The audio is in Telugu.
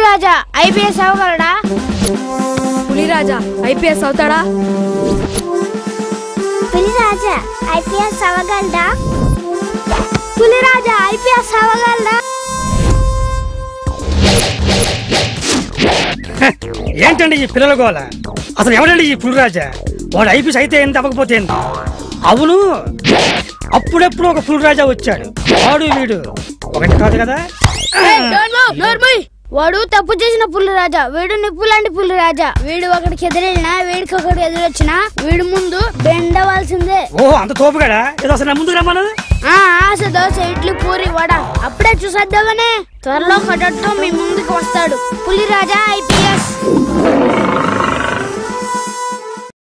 పులిరాజా ఐపీఎస్ అవ్వగలడా పులిరాజా ఐపీఎస్ అవుతాడా పులిరాజా ఐపీఎస్ అవ్వగలడా పులిరాజా ఐపీఎస్ అవ్వగలడా ఏంటండి ఈ పిల్లల గోల అసలు ఎవడండి ఈ పులిరాజా వాడు ఐపీఎస్ అయితే ఏంది అవ్వకపోతే ఏంది అవును అప్పుడెప్పుడు ఒక పులిరాజా వచ్చాడు వాడు వీడు ఒకటి కాదు కదా వాడు తప్పు చేసిన పులిరాజా వీడు నిప్పు లాంటి పులిరాజా వీడు ఒకడికి ఎదురెళ్ళినా వీడికి ఒకటి ఎదురొచ్చినా వీడు ముందు బెండవలసిందే ఓ అంత తోపుగాడా ఏదో అసలు నా ముందుకు రమ్మను ఆ ఆశ దోశ ఇడ్లీ పూరి వడ అప్పుడే చూసేద్దామనే త్వరలో కడటం మీ ముందుకు వస్తాడు పులిరాజా ఐపీఎస్